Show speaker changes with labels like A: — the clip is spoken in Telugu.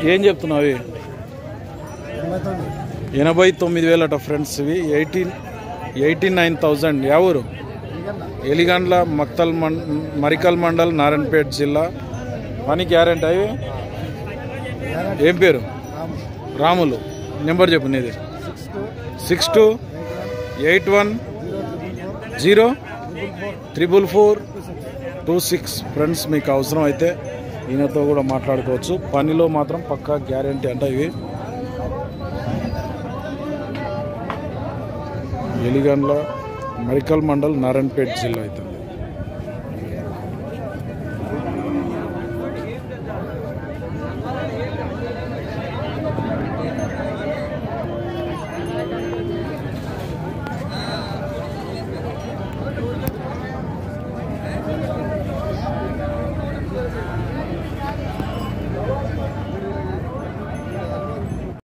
A: ఏం చెప్తున్నావు అవి ఎనభై తొమ్మిది వేలట ఫ్రెండ్స్ ఇవి ఎయిటీన్ ఎయిటీ నైన్ థౌజండ్ ఎవరు ఎలిగండ్ల మక్తల్ మం మరికల్ మండల్ నారాయణపేట జిల్లా పని గ్యారెంటీ అవి ఏం పేరు రాములు నెంబర్ చెప్పు నీది six two eight one zero triple four two six friends మీకు అవసరం అయితే ఈయనతో కూడా మాట్లాడుకోవచ్చు పనిలో మాత్రం పక్కా గ్యారంటీ అంట ఇవి ఎలిగండ్ల మరికల్ మండల్ నారాయణపేట జిల్లా అయితే